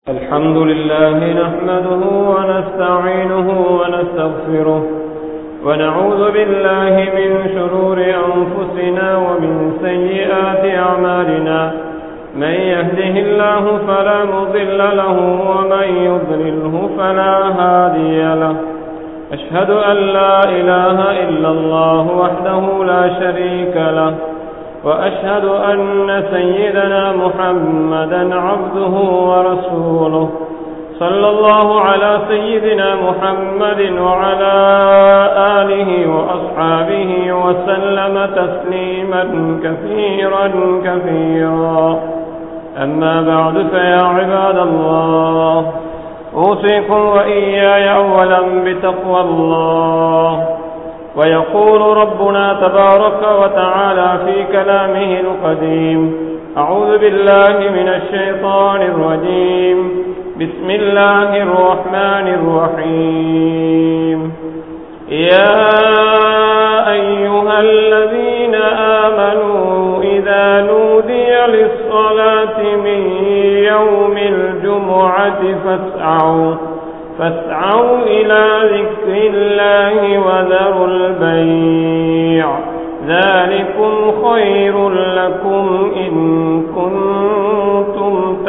الحمد لله نحمده ونستعينه ونستغفره ونعوذ بالله من شرور أنفسنا ومن سيئات أعمالنا من يهده الله فلا مضل له ومن يضلله فلا هادي له أشهد أن لا إله إلا الله وحده لا شريك له وأشهد أن سيدنا محمدا عبده ورسوله صلى الله على سيدنا محمد وعلى آله وأصحابه وسلم تسليما كثيرا كثيرا أما بعد فيا عباد الله أوصيكم وإياي أولا بتقوى الله ويقول ربنا تبارك وتعالى في كلامه القديم أعوذ بالله من الشيطان الرجيم بسم الله الرحمن الرحيم يا أيها الذين آمنوا إذا نودي للصلاة من يوم الجمعة فاسعوا فاسعوا إلى ذكر الله وذروا البيع ذلكم خير لكم إن كنتم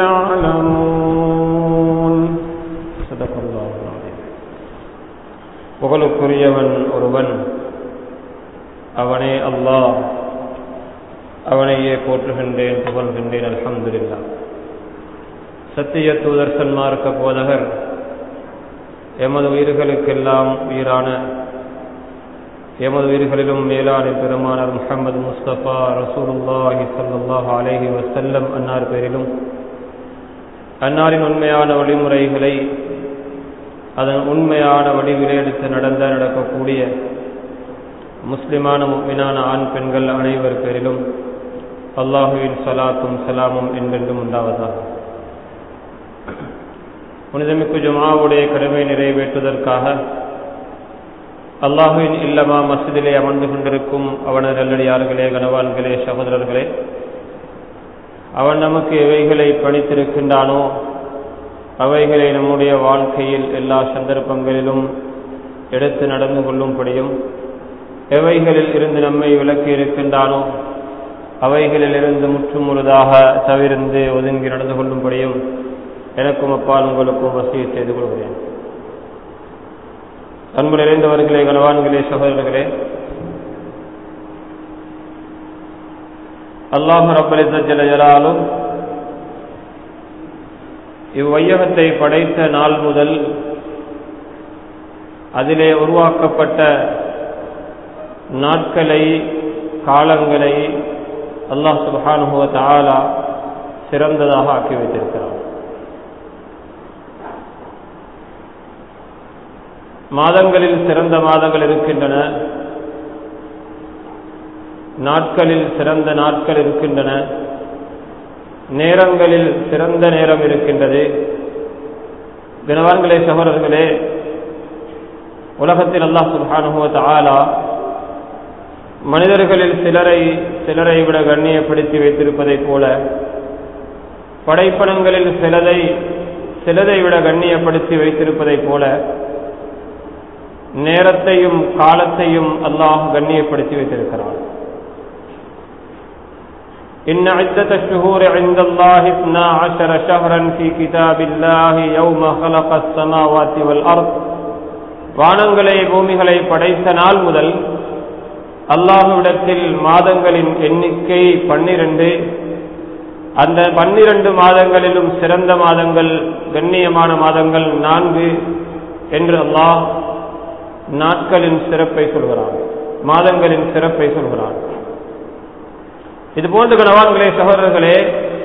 تعلمون صدق الله العظيم புகழுக்குரியவன் ஒருவன் அவனே அல்லாஹ் அவனையே போற்றுகின்றேன் புகழ்கின்றேன் அல்ஹம்துலில்லா சத்திய தூதர் சன்மார்க்க போதகர் எமது உயிர்களுக்கெல்லாம் உயிரான எமது உயிர்களிலும் மேலான பெருமானார் முஹம்மது முஸ்தபா ரசூலுல்லாஹி சல்லாஹ் அலேஹி வசல்லம் அன்னார் பேரிலும் அன்னாரின் உண்மையான வழிமுறைகளை அதன் உண்மையான வடிவிலே எடுத்து நடந்த நடக்கக்கூடிய முஸ்லிமான முக்மினான ஆண் பெண்கள் அனைவர் பேரிலும் அல்லாஹுவின் சலாத்தும் சலாமும் என்றென்றும் உண்டாவதாக புனிதமிக்கு ஜுமாவுடைய கடமை நிறைவேற்றுவதற்காக அல்லாஹுவின் இல்லமா மசிதிலே அமர்ந்து கொண்டிருக்கும் அவனது நல்லடியார்களே கனவான்களே சகோதரர்களே அவன் நமக்கு எவைகளை பணித்திருக்கின்றானோ அவைகளை நம்முடைய வாழ்க்கையில் எல்லா சந்தர்ப்பங்களிலும் எடுத்து நடந்து கொள்ளும்படியும் எவைகளில் இருந்து நம்மை விலக்கி இருக்கின்றானோ அவைகளில் இருந்து முற்றும் முழுதாக தவிர்ந்து ஒதுங்கி நடந்து கொள்ளும்படியும் எனக்கும் அப்பால் உங்களுக்கும் வசதியை செய்து கொள்கிறேன் அன்பு நிறைந்தவர்களே கனவான்களே சகோதரர்களே அல்லாஹ் ரப்பலிசலாலும் இவ்வையகத்தை படைத்த நாள் முதல் அதிலே உருவாக்கப்பட்ட நாட்களை காலங்களை அல்லாஹ் சுபானுவ தாலா சிறந்ததாக ஆக்கி வைத்திருக்கிறார் மாதங்களில் சிறந்த மாதங்கள் இருக்கின்றன நாட்களில் சிறந்த நாட்கள் இருக்கின்றன நேரங்களில் சிறந்த நேரம் இருக்கின்றது தினவான்களே சகோதரர்களே உலகத்தில் அல்லாஹ் சுல்ஹானுவத் ஆலா மனிதர்களில் சிலரை சிலரை விட கண்ணியப்படுத்தி வைத்திருப்பதைப் போல படைப்பணங்களில் சிலதை சிலதை விட கண்ணியப்படுத்தி வைத்திருப்பதைப் போல நேரத்தையும் காலத்தையும் அல்லாஹ் கண்ணியப்படுத்தி வைத்திருக்கிறார் إن عدة الشهور عند الله اثنا عشر شهرا في كتاب الله يوم خلق السماوات والأرض வானங்களை பூமிகளை படைத்த நாள் முதல் அல்லாஹுவிடத்தில் மாதங்களின் எண்ணிக்கை பன்னிரண்டு அந்த பன்னிரண்டு மாதங்களிலும் சிறந்த மாதங்கள் கண்ணியமான மாதங்கள் நான்கு என்று அல்லாஹ் நாட்களின் சிறப்பை சொல்கிறான் மாதங்களின் சிறப்பை சொல்கிறான் இது போன்ற கணவான்களே சகோதரர்களே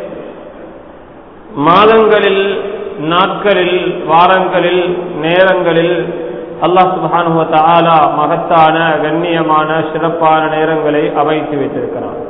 மாதங்களில் நாட்களில் வாரங்களில் நேரங்களில் அல்லாஹ் சுபானுவத்த ஆலா மகத்தான கண்ணியமான சிறப்பான நேரங்களை அமைத்து வைத்திருக்கிறான்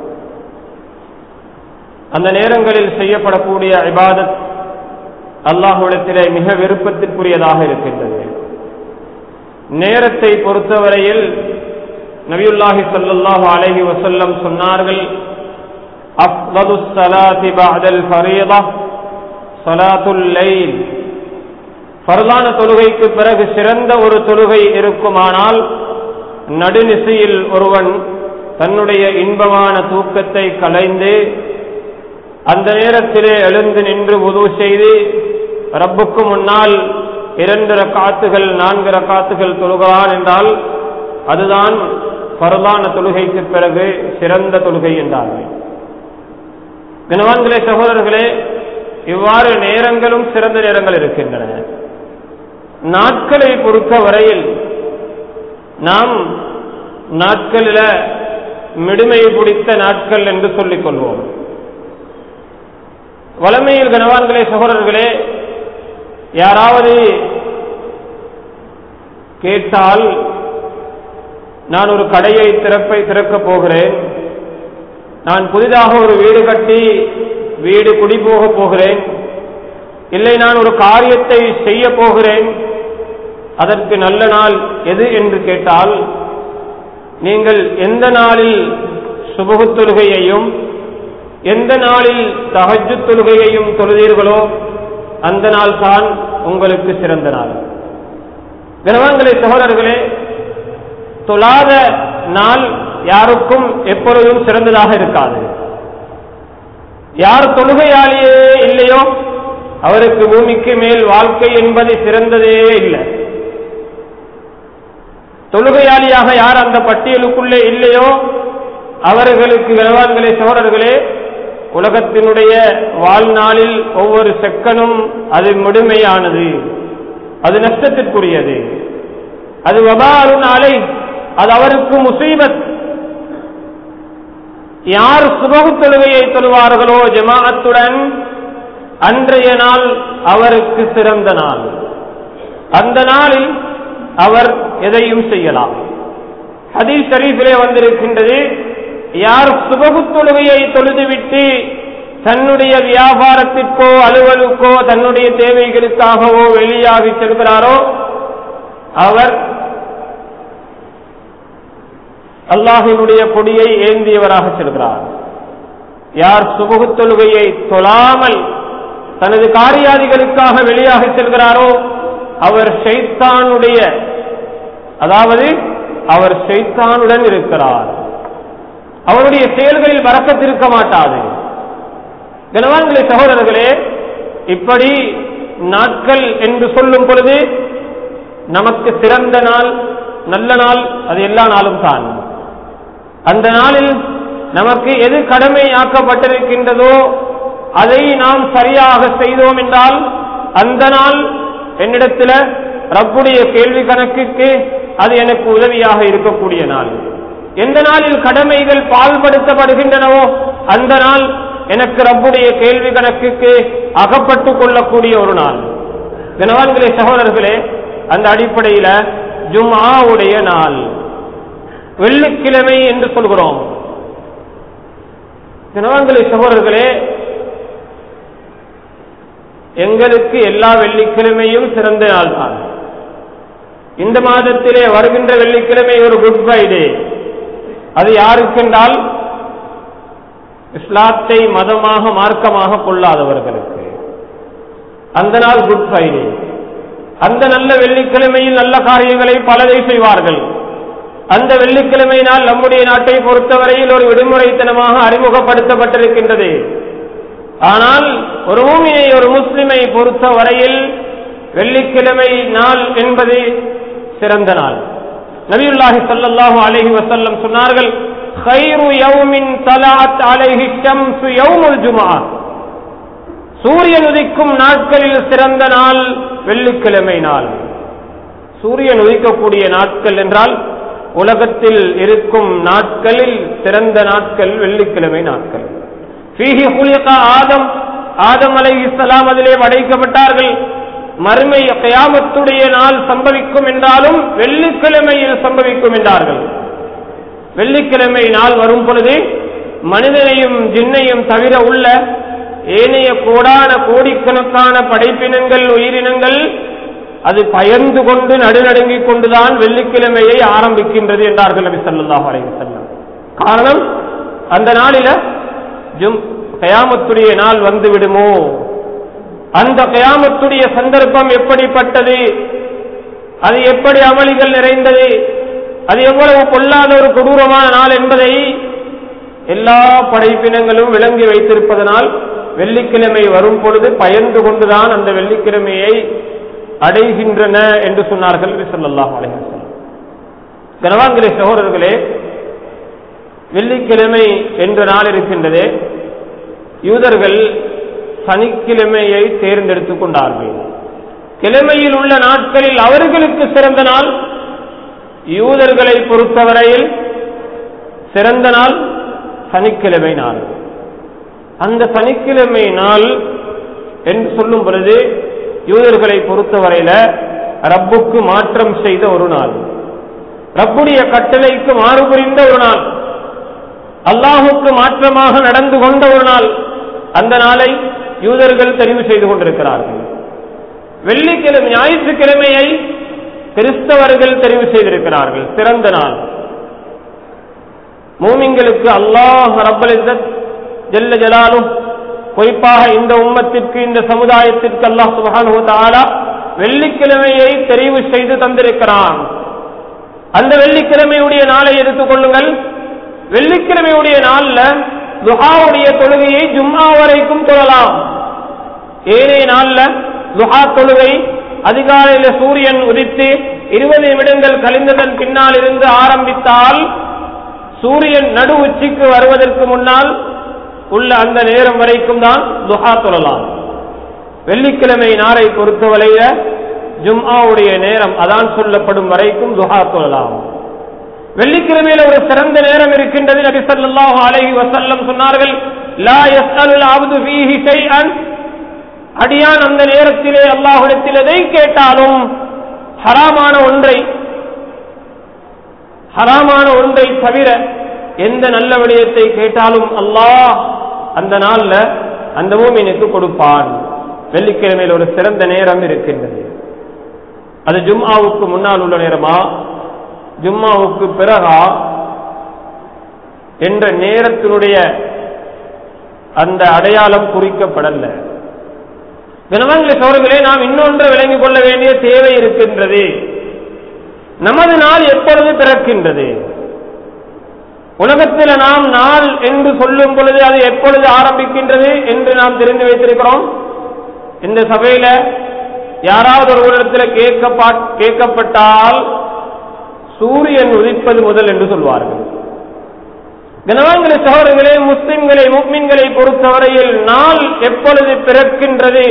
அந்த நேரங்களில் செய்யப்படக்கூடிய இபாதத் அல்லாஹுடத்திலே மிக விருப்பத்திற்குரியதாக இருக்கின்றது நேரத்தை பொறுத்தவரையில் நபியுல்லாஹி சல்லாஹு அலஹி வசல்லம் சொன்னார்கள் أفضل الصلاة بعد الفريضة சலாத்துல் லைல் பரலான தொழுகைக்கு பிறகு சிறந்த ஒரு தொழுகை இருக்குமானால் நடுநிசையில் ஒருவன் தன்னுடைய இன்பமான தூக்கத்தை கலைந்து அந்த நேரத்திலே எழுந்து நின்று உதவு செய்து ரப்புக்கு முன்னால் இரண்டு ரக்காத்துகள் நான்கு ரக்காத்துகள் தொழுகிறான் என்றால் அதுதான் பரலான தொழுகைக்கு பிறகு சிறந்த தொழுகை என்றார்கள் கனவான்களே சகோதரர்களே இவ்வாறு நேரங்களும் சிறந்த நேரங்கள் இருக்கின்றன நாட்களை பொறுத்த வரையில் நாம் நாட்களில் மிடுமை பிடித்த நாட்கள் என்று சொல்லிக் கொள்வோம் வளமையில் கனவான்களே சகோதரர்களே யாராவது கேட்டால் நான் ஒரு கடையை திறப்பை திறக்கப் போகிறேன் நான் புதிதாக ஒரு வீடு கட்டி வீடு குடி போக போகிறேன் இல்லை நான் ஒரு காரியத்தை செய்ய போகிறேன் அதற்கு நல்ல நாள் எது என்று கேட்டால் நீங்கள் எந்த நாளில் சுபகு தொழுகையையும் எந்த நாளில் தகஜு தொழுகையையும் தொழுதீர்களோ அந்த நாள் தான் உங்களுக்கு சிறந்த நாள் கனவான்களே சகோதரர்களே தொழாத நாள் யாருக்கும் எப்பொழுதும் சிறந்ததாக இருக்காது யார் தொழுகையாளியே இல்லையோ அவருக்கு பூமிக்கு மேல் வாழ்க்கை என்பது சிறந்ததே இல்லை தொழுகையாளியாக யார் அந்த பட்டியலுக்குள்ளே இல்லையோ அவர்களுக்கு கனவான்களே சகோதரர்களே உலகத்தினுடைய வாழ்நாளில் ஒவ்வொரு செக்கனும் அது முழுமையானது அது நஷ்டத்திற்குரியது அது வபாரு நாளை அது அவருக்கு முசீபத் யார் சுபகு தொழுகையை தொழுவார்களோ ஜமாஅத்துடன் அன்றைய நாள் அவருக்கு சிறந்த நாள் அந்த நாளில் அவர் எதையும் செய்யலாம் ஹதீஸ் ஷரீஃபிலே வந்திருக்கின்றது யார் சுபகு தொழுகையை தொழுதுவிட்டு தன்னுடைய வியாபாரத்திற்கோ அலுவலுக்கோ தன்னுடைய தேவைகளுக்காகவோ வெளியாகி செல்கிறாரோ அவர் அல்லாஹினுடைய கொடியை ஏந்தியவராக செல்கிறார் யார் சுபகு தொழுகையை தொழாமல் தனது காரியாதிகளுக்காக வெளியாக செல்கிறாரோ அவர் ஷைத்தானுடைய அதாவது அவர் ஷைத்தானுடன் இருக்கிறார் அவருடைய செயல்களில் வரக்கத்திருக்க மாட்டாது கனவான்களே சகோதரர்களே இப்படி நாட்கள் என்று சொல்லும் பொழுது நமக்கு சிறந்த நாள் நல்ல நாள் அது எல்லா நாளும் தான் அந்த நாளில் நமக்கு எது கடமை ஆக்கப்பட்டிருக்கின்றதோ அதை நாம் சரியாக செய்தோம் என்றால் அந்த நாள் என்னிடத்தில் ரப்புடைய கேள்வி கணக்குக்கு அது எனக்கு உதவியாக இருக்கக்கூடிய நாள் எந்த நாளில் கடமைகள் பால்படுத்தப்படுகின்றனவோ அந்த நாள் எனக்கு ரப்புடைய கேள்வி கணக்குக்கு அகப்பட்டுக் கொள்ளக்கூடிய ஒரு நாள் கனவான்களே சகோதரர்களே அந்த அடிப்படையில ஜும்ஆவுடைய நாள் வெள்ளிக்கிழமை என்று சொல்கிறோம் கனவான்களே சகோதரர்களே எங்களுக்கு எல்லா வெள்ளிக்கிழமையும் சிறந்த நாள் தான் இந்த மாதத்திலே வருகின்ற வெள்ளிக்கிழமை ஒரு குட் ஃப்ரைடே அது யாருக்கென்றால் இஸ்லாத்தை மதமாக மார்க்கமாக கொள்ளாதவர்களுக்கு அந்த நாள் குட் ஃப்ரைடே அந்த நல்ல வெள்ளிக்கிழமையில் நல்ல காரியங்களை பலதை செய்வார்கள் அந்த வெள்ளிக்கிழமை நாள் நம்முடைய நாட்டை பொறுத்தவரையில் ஒரு விடுமுறைத்தனமாக அறிமுகப்படுத்தப்பட்டிருக்கின்றது ஆனால் ஒரு மூமியை ஒரு முஸ்லிமை பொறுத்த வரையில் வெள்ளிக்கிழமை நாள் என்பது சிறந்த நாள் நபியுல்லாஹி ஸல்லல்லாஹு அலைஹி வஸல்லம் சொன்னார்கள் خير يوم طلعت عليه الشمس يوم الجمعة சூரியன் உதிக்கும் நாட்களில் சிறந்த நாள் வெள்ளிக்கிழமை நாள் சூரியன் உதிக்கக்கூடிய நாட்கள் என்றால் உலகத்தில் இருக்கும் நாட்களில் சிறந்த நாட்கள் வெள்ளிக்கிழமை நாட்கள் ஃபீஹி குலிக ஆதம் ஆதம் அலைஹிஸ்ஸலாம் அதிலே படைக்கப்பட்டார்கள் மறுமை கயாமத்துடைய நாள் சம்பவிக்கும் என்றாலும் வெள்ளிக்கிழமையில் சம்பவிக்கும் என்றார்கள் வெள்ளிக்கிழமை நாள் வரும் பொழுது மனிதனையும் ஜின்னையும் தவிர உள்ள ஏனைய கோடான கோடிக்கணக்கான படைப்பினங்கள் உயிரினங்கள் அது பயந்து கொண்டு நடுநடுங்கிக் கொண்டுதான் வெள்ளிக்கிழமையை ஆரம்பிக்கின்றது என்றார்கள் நபி ஸல்லல்லாஹு அலைஹி வஸல்லம் காரணம் அந்த நாளில ஜும் கயாமத்துடைய நாள் வந்து விடுமோ அந்த கயாமத்துடைய சந்தர்ப்பம் எப்படிப்பட்டது அது எப்படி அமளிகள் நிறைந்தது அது எவ்வளவு பொல்லாத ஒரு கொடூரமான நாள் என்பதை எல்லா படைப்பினங்களும் விளங்கி வைத்திருப்பதனால் வெள்ளிக்கிழமை வரும் பொழுது பயந்து கொண்டுதான் அந்த வெள்ளிக்கிழமையை அடைகின்றன என்று சொன்னார்கள் ஸல்லல்லாஹு அலைஹி வஸல்லம் கனவான்களே சகோதரர்களே வெள்ளிக்கிழமை என்ற நாள் இருக்கின்றதே யூதர்கள் சனிக்கிழமையை தேர்ந்தெடுத்துக் கொண்டார்கள் கிழமையில் உள்ள நாட்களில் அவர்களுக்கு சிறந்த நாள் யூதர்களை பொறுத்தவரையில் சிறந்த நாள் சனிக்கிழமை நாள் அந்த சனிக்கிழமை நாள் என்று சொல்லும் பொழுது யூதர்களை பொறுத்தவரையில ரப்புக்கு மாற்றம் செய்த ஒரு நாள் ரப்புடைய கட்டளைக்கு மாறு புரிந்த ஒரு நாள் அல்லாஹுக்கு மாற்றமாக நடந்து கொண்ட ஒரு நாள் அந்த நாளை யூதர்கள் தெரிவு செய்து கொண்டிருக்கிறார்கள் வெள்ளிக்கிழமை ஞாயிற்றுக்கிழமையை கிறிஸ்தவர்கள் தெரிவு செய்திருக்கிறார்கள் சிறந்த நாள் மூமிங்களுக்கு அல்லாஹ் ரப்பல் இஸ்ஸத் ஜல்ல ஜலாலும் குறிப்பாக இந்த உம்மத்திற்கு இந்த சமுதாயத்திற்கு அல்லாஹ் சுப்ஹானஹு வ தஆலா வெள்ளிக்கிழமையை தெரிவு செய்து தந்திருக்கிறான் அந்த வெள்ளிக்கிழமையுடைய நாளை எடுத்துக் கொள்ளுங்கள் வெள்ளிக்கிழமையுடைய நாள்ல துஹாவுடைய தொழுகையை ஜும்மா வரைக்கும் தொழலாம் ஏனைய நாள்ல துஹா தொழுகை அதிகாலையில சூரியன் உதித்து இருபது நிமிடங்கள் கழிந்ததன் பின்னால் இருந்து ஆரம்பித்தால் சூரியன் நடு உச்சிக்கு வருவதற்கு முன்னால் உள்ள அந்த நேரம் வரைக்கும் தான் துஹா தொழலாம் வெள்ளிக்கிழமை நாளை பொறுத்தவரையில ஜும்ஆவுடைய நேரம் அதான் சொல்லப்படும் வரைக்கும் துஹா தொழலாம் வெள்ளிக்கிழமையில ஒரு சிறந்த நேரம் இருக்கின்றது நபி ஸல்லல்லாஹு அலைஹி வஸல்லம் சொன்னார்கள் லா யஸ்அலுல் அப்து ஃபீஹி ஷைஅன் அடியான் அந்த நேரத்திலே அல்லாஹ்விடத்தில் எதை கேட்டாலும் ஹராமான ஒன்றை ஹராமான ஒன்றை தவிர எந்த நல்ல விடயத்தை கேட்டாலும் அல்லாஹ் அந்த நாள்ல அந்த மூமினுக்கு கொடுப்பான் வெள்ளிக்கிழமையில் ஒரு சிறந்த நேரம் இருக்கின்றது அது ஜும்ஆவுக்கு முன்னால் உள்ள நேரமா ஜும்மாவுக்கு பிறகா என்ற நேரத்தினுடைய அந்த அடையாளம் குறிக்கப்படல கனவான்களை சோழர்களே நாம் இன்னொன்று விளங்கிக் கொள்ள வேண்டிய தேவை இருக்கின்றது நமது நாள் எப்பொழுது பிறக்கின்றது உலகத்தில் நாம் நாள் என்று சொல்லும் பொழுது அது எப்பொழுது ஆரம்பிக்கின்றது என்று நாம் தெரிந்து வைத்திருக்கிறோம் இந்த சபையில யாராவது ஒரு இடத்துல கேட்கப்பா கேட்கப்பட்டால் சூரியன் உதிப்பது முதல் என்று சொல்வார்கள் கனவான்களை சகோதரர்களே முஸ்லிம்களை முக்மின்களை பொறுத்தவரையில் நாள் எப்பொழுது பிறக்கின்றது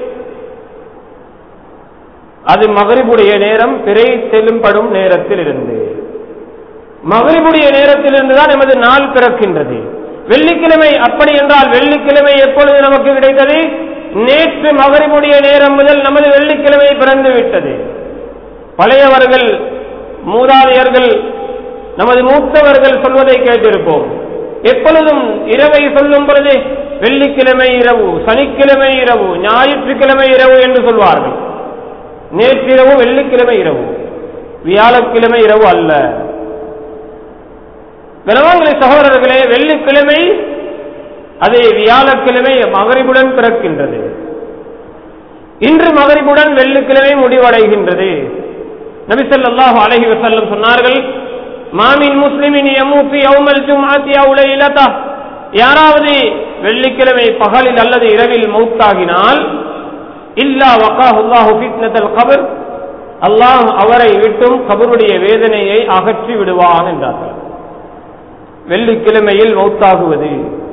அது மகரிபுடைய நேரம் பிறை செல்லும்படும் நேரத்தில் இருந்து மகரிபுடைய நேரத்திலிருந்து தான் எமது நாள் பிறக்கின்றது வெள்ளிக்கிழமை அப்படி என்றால் வெள்ளிக்கிழமை எப்பொழுது நமக்கு கிடைத்தது நேற்று மகரிபுடைய நேரம் முதல் நமது வெள்ளிக்கிழமை பிறந்து விட்டது பழையவர்கள் மூதாதையர்கள் நமது மூத்தவர்கள் சொல்வதை கேட்டிருப்போம் எப்பொழுதும் இரவை சொல்லும் பொழுது வெள்ளிக்கிழமை இரவு சனிக்கிழமை இரவு ஞாயிற்றுக்கிழமை இரவு என்று சொல்வார்கள் நேற்றிரவு வெள்ளிக்கிழமை இரவு வியாழக்கிழமை இரவு அல்ல கனவான்களை சகோதரர்களே வெள்ளிக்கிழமை அது வியாழக்கிழமை மகரிபுடன் பிறக்கின்றது இன்று மகரிபுடன் வெள்ளிக்கிழமை முடிவடைகின்றது நபிசல்லாஹு அலஹி வசல்லம் சொன்னார்கள் மாமின் முஸ்லிமின் யமூத்து யௌமல் ஜும்ஆத்தி அவு லைலதா யாராவது வெள்ளிக்கிழமை பகலில் அல்லது இரவில் மௌத்தாகினால் இல்லா வகாஹுல்லாஹு ஃபித்னத்தல் கபர் அல்லாஹ் அவரை விட்டும் கபருடைய வேதனையை அகற்றி விடுவான் என்றார்கள் வெள்ளிக்கிழமையில் மௌத்தாகுவது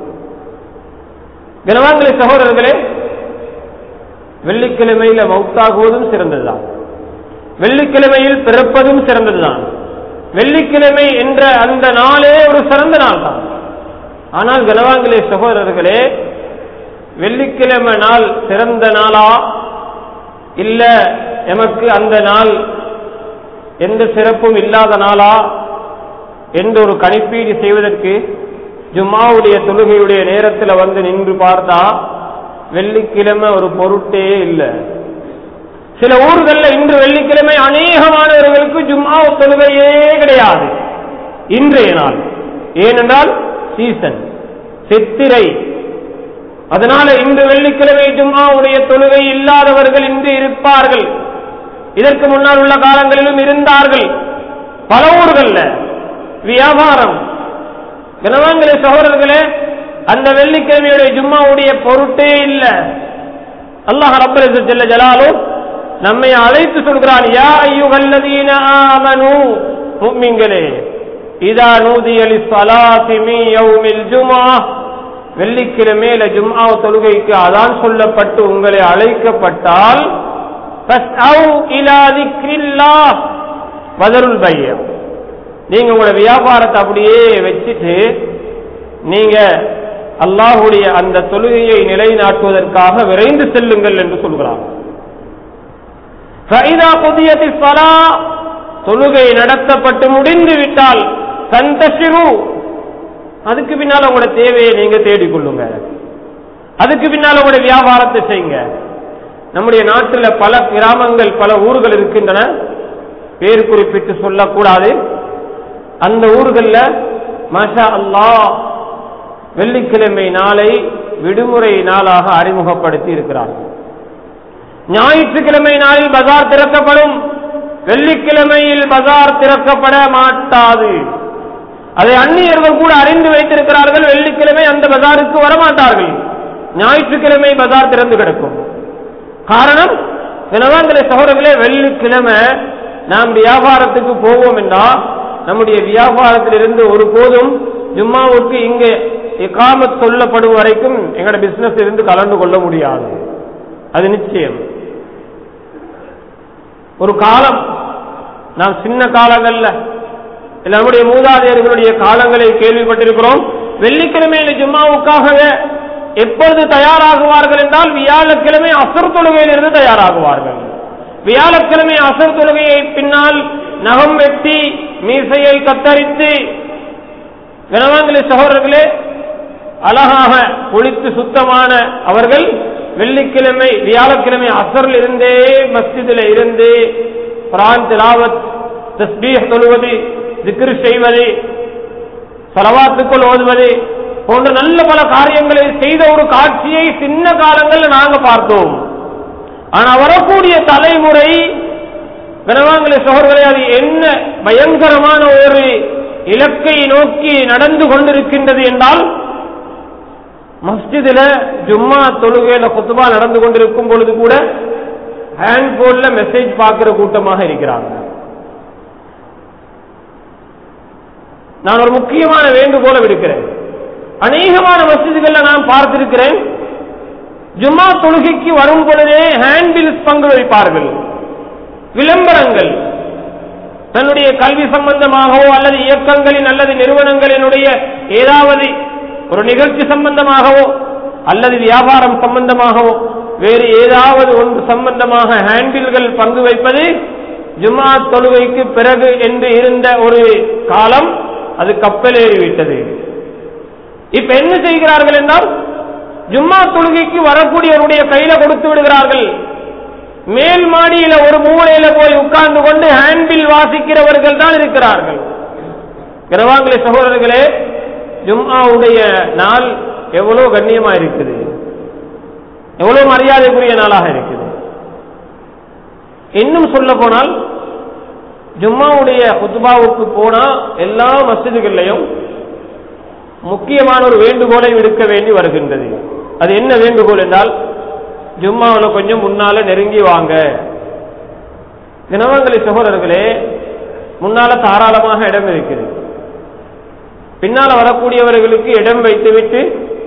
கனவான்களை சகோதரர்களே வெள்ளிக்கிழமையில மௌத்தாகுவதும் சிறந்ததுதான் வெள்ளிக்கிழமையில் பிறப்பதும் சிறந்ததுதான் வெள்ளிக்கிழமை என்ற அந்த நாளே ஒரு சிறந்த நாள் தான் ஆனால் கனவான்களே சகோதரர்களே வெள்ளிக்கிழமை நாள் சிறந்த நாளா இல்ல எமக்கு அந்த நாள் எந்த சிறப்பும் இல்லாத நாளா என்ற ஒரு கணிப்பீடு செய்வதற்கு ஜும்மாவுடைய தொழுகையுடைய நேரத்தில் வந்து நின்று பார்த்தா வெள்ளிக்கிழமை ஒரு பொருட்டே இல்லை சில ஊர்கள்ல இன்று வெள்ளிக்கிழமை அநேகமானவர்களுக்கு ஜும்மா தொழுகையே கிடையாது இன்றைய நாள் ஏனென்றால் சீசன் சித்திரை அதனால இன்று வெள்ளிக்கிழமை ஜும்மாவுடைய தொழுகை இல்லாதவர்கள் இன்று இருப்பார்கள் இதற்கு முன்னால் உள்ள காலங்களிலும் இருந்தார்கள் பல ஊர்கள்ல வியாபாரம் கனவாங்களே சகோதரர்களே அந்த வெள்ளிக்கிழமையுடைய ஜும்மாவுடைய பொருட்டே இல்ல அல்லாஹ் ரப்பல் ஜல்ல ஜலாலு நம்மை அழைத்து சொல்கிறான் யா ஐயுகல்லதீன ஆமனு முஃமின்களே இதா நூதிய லிஸ்ஸலாத்தி மின் யௌமில் ஜும்ஆ வெள்ளிக்கிழமையில ஜும்ஆ தொழுகைக்கு அதான் சொல்லப்பட்டு உங்களை அழைக்கப்பட்டால் ஃபஸ்அவு இலா திக்ரில்லாஹ் வதருல் பையம் நீங்க உங்களோட வியாபாரத்தை அப்படியே வச்சுட்டு நீங்க அல்லாஹுடைய அந்த தொழுகையை நிலைநாட்டுவதற்காக விரைந்து செல்லுங்கள் என்று சொல்கிறார் ஃபைதா புதியதி ஸலா தொழுகை நடத்தப்பட்டு முடிந்து விட்டால் சந்தசிரு அதுக்கு பின்னால் உங்களோட தேவையை நீங்க தேடிக்கொள்ளுங்க அதுக்கு பின்னால் உங்களோட வியாபாரத்தை செய்யுங்க நம்முடைய நாட்டில் பல கிராமங்கள் பல ஊர்கள் இருக்கின்றன பேர் குறிப்பிட்டு சொல்லக்கூடாது அந்த ஊர்கள்ல மஷா அல்லாஹ் வெள்ளிக்கிழமை நாளை விடுமுறை நாளாக அறிமுகப்படுத்தி இருக்கிறார்கள் ஞாயிற்றுக்கிழமை நாளில் பஜார் திறக்கப்படும் வெள்ளிக்கிழமையில் பஜார் திறக்கப்பட மாட்டாது அதை அந்நியர்கள் கூட அறிந்து வைத்திருக்கிறார்கள் வெள்ளிக்கிழமை அந்த பஜாருக்கு வரமாட்டார்கள் ஞாயிற்றுக்கிழமை பஜார் திறந்து கிடக்கும் காரணம் தினவாங்களே சகோதரர்களே வெள்ளிக்கிழமை நாம் வியாபாரத்துக்கு போவோம் என்றால் நம்முடைய வியாபாரத்திலிருந்து ஒருபோதும் ஜும்மாவுக்கு இங்கே இக்காமத் சொல்லப்படும் வரைக்கும் எங்களோட பிசினஸ் இருந்து கலந்து கொள்ள முடியாது அது நிச்சயம் ஒரு காலம் நாம் சின்ன காலங்கள்ல இல்ல நம்முடைய மூதாதையர்களுடைய காலங்களை கேள்விப்பட்டிருக்கிறோம் வெள்ளிக்கிழமையில ஜும்மாவுக்காக எப்பொழுது தயாராகுவார்கள் என்றால் வியாழக்கிழமை அசர் தொழுகையிலிருந்து தயாராகுவார்கள் வியாழக்கிழமை அசர் தொழுகையை பின்னால் நகம் வெட்டி மீசையை கத்தரித்து கனவாங்களே சகோதரர்களே அழகாக குளித்து சுத்தமான அவர்கள் வெள்ளிக்கிழமை வியாழக்கிழமை அசரில் இருந்தே மஸ்ஜிதில் இருந்து குரான் திலாவத் தஸ்பீஹ் தொழுவது திக்ரு செய்வது சலவாத்துக்குள் ஓதுவது போன்ற நல்ல பல காரியங்களை செய்த ஒரு காட்சியை சின்ன காலங்களில் நாங்க பார்த்தோம் ஆனா வரக்கூடிய தலைமுறை கனவாங்களே சோழர்களே அது என்ன பயங்கரமான ஒரு இலக்கை நோக்கி நடந்து கொண்டிருக்கின்றது என்றால் மஸ்ஜிதுல ஜும்மா தொழுகையில குத்துபா நடந்து கொண்டிருக்கும் பொழுது கூட ஹேண்ட்போன்ல மெசேஜ் பார்க்கிற கூட்டமாக இருக்கிறாங்க நான் ஒரு முக்கியமான வேண்டுகோளை விடுக்கிறேன் அநேகமான மசிதிகள்ல நான் பார்த்திருக்கிறேன் ஜும்மா தொழுகைக்கு வரும் பொழுதே ஹேண்ட்பில்ஸ் பங்கு வைப்பார்கள் விளம்பரங்கள் தன்னுடைய கல்வி சம்பந்தமாகவோ அல்லது இயக்கங்களின் அல்லது நிறுவனங்களினுடைய ஏதாவது ஒரு நிகழ்ச்சி சம்பந்தமாகவோ அல்லது வியாபாரம் சம்பந்தமாகவோ வேறு ஏதாவது ஒன்று சம்பந்தமாக ஹேண்டில்கள் பங்கு வைப்பது ஜும்மா தொழுகைக்கு பிறகு என்று இருந்த ஒரு காலம் அது கப்பலேறிவிட்டது இப்ப என்ன செய்கிறார்கள் என்றால் ஜும்மா தொழுகைக்கு வரக்கூடியவருடைய கையில கொடுத்து விடுகிறார்கள் மேல் மாடியில ஒரு மூலையில போய் உட்கார்ந்து கொண்டு ஹேண்ட்பில் வாசிக்கிறவர்கள் தான் இருக்கிறார்கள் கிரவாங்களே சகோதரர்களே ஜும்மாவுடைய நாள் எவ்வளவு கண்ணியமா இருக்குது எவ்வளவு மரியாதைக்குரிய நாளாக இருக்குது இன்னும் சொல்ல போனால் ஜும்மாவுடைய குத்துபாவுக்கு போனா எல்லா மசிதிகள்லையும் முக்கியமான ஒரு வேண்டுகோளை விடுக்க வேண்டி வருகின்றது அது என்ன வேண்டுகோள் என்றால் ஜும்மாவில் கொஞ்சம் முன்னால நெருங்கி வாங்க தினவங்களி சகோதரர்களே முன்னால தாராளமாக இடம் இருக்கிறது பின்னால வரக்கூடியவர்களுக்கு இடம் வைத்துவிட்டு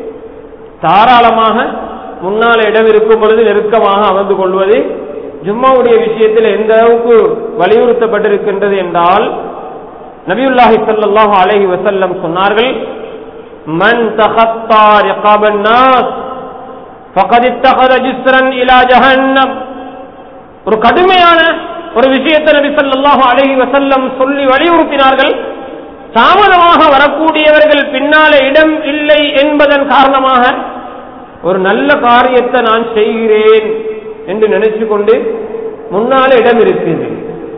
தாராளமாக முன்னால இடம் இருக்கும் பொழுது நெருக்கமாக அமர்ந்து கொள்வது ஜும்மாவுடைய விஷயத்தில் எந்த அளவுக்கு வலியுறுத்தப்பட்டிருக்கின்றது என்றால் நபியுல்லாஹி ஸல்லல்லாஹு அலைஹி வஸல்லம் சொன்னார்கள் மன் தகத்தா ரிகாபன் நாஸ் ஃபகத் இத்தகத ஜிஸ்ரன் இலா ஜஹன்னம் ஒரு கடுமையான ஒரு விஷயத்தை நபி ஸல்லல்லாஹு அலைஹி வஸல்லம் சொல்லி வலியுறுத்தினார்கள் தாமதமாக வரக்கூடியவர்கள் பின்னாலே இடம் இல்லை என்பதன் காரணமாக ஒரு நல்ல காரியத்தை நான் செய்கிறேன் என்று நினைச்சு கொண்டு முன்னாலே இடம் இருக்குது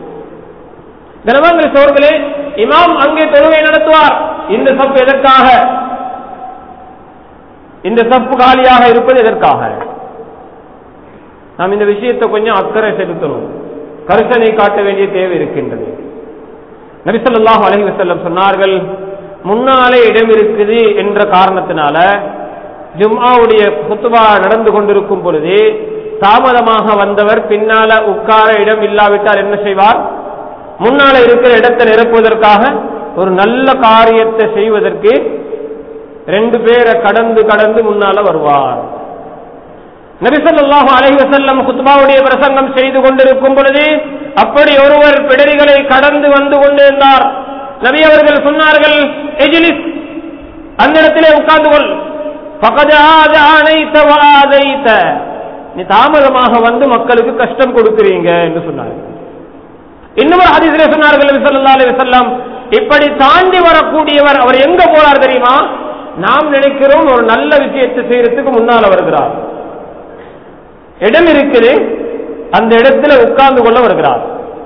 தினமங்கள் சோர்களே இமாம் அங்கே தொழுகை நடத்துவார் இந்த சப் எதற்காக இந்த சப்பு காலியாக இருப்பது எதற்காக நாம் இந்த விஷயத்தை கொஞ்சம் அக்கறை செலுத்தணும் கருசனை காட்ட வேண்டிய தேவை இருக்கின்றது நபிசல்லாஹு அலஹி வசல்லம் சொன்னார்கள் முன்னாலே இடம் இருக்குது என்ற காரணத்தினால ஜும்ஆவுடைய குத்துபா நடந்து கொண்டிருக்கும் பொழுது தாமதமாக வந்தவர் பின்னால உட்கார இடம் இல்லாவிட்டால் என்ன செய்வார் முன்னால இருக்கிற இடத்தை நிரப்புவதற்காக ஒரு நல்ல காரியத்தை செய்வதற்கு ரெண்டு பேரை கடந்து கடந்து முன்னால வருவார் நபிசல்லாஹு அலைஹி வஸல்லம் குத்பாவுடைய பிரசங்கம் செய்து கொண்டிருக்கும் பொழுது அப்படி ஒருவர் பிடரிகளை கடந்து வந்து கொண்டிருந்தார் நபி அவர்கள் சொன்னார்கள் எஜிலிஸ் அந்த இடத்திலே உட்கார்ந்து கொள் பகஜ ஆனைத்த ஆதைத்த நீ தாமதமாக வந்து மக்களுக்கு கஷ்டம் கொடுக்கிறீங்க என்று சொன்னார்கள் இன்னொரு ஹதீஸிலே சொன்னார்கள் நபி ஸல்லல்லாஹு அலைஹி வஸல்லம் இப்படி தாண்டி வரக்கூடியவர் அவர் எங்க போறார் தெரியுமா நாம் நினைக்கிறோம் ஒரு நல்ல விஷயத்தை செய்யறதுக்கு முன்னால வருகிறார் இடம் இருக்குது அந்த இடத்துல உட்கார்ந்து கொள்ள வருகிறார்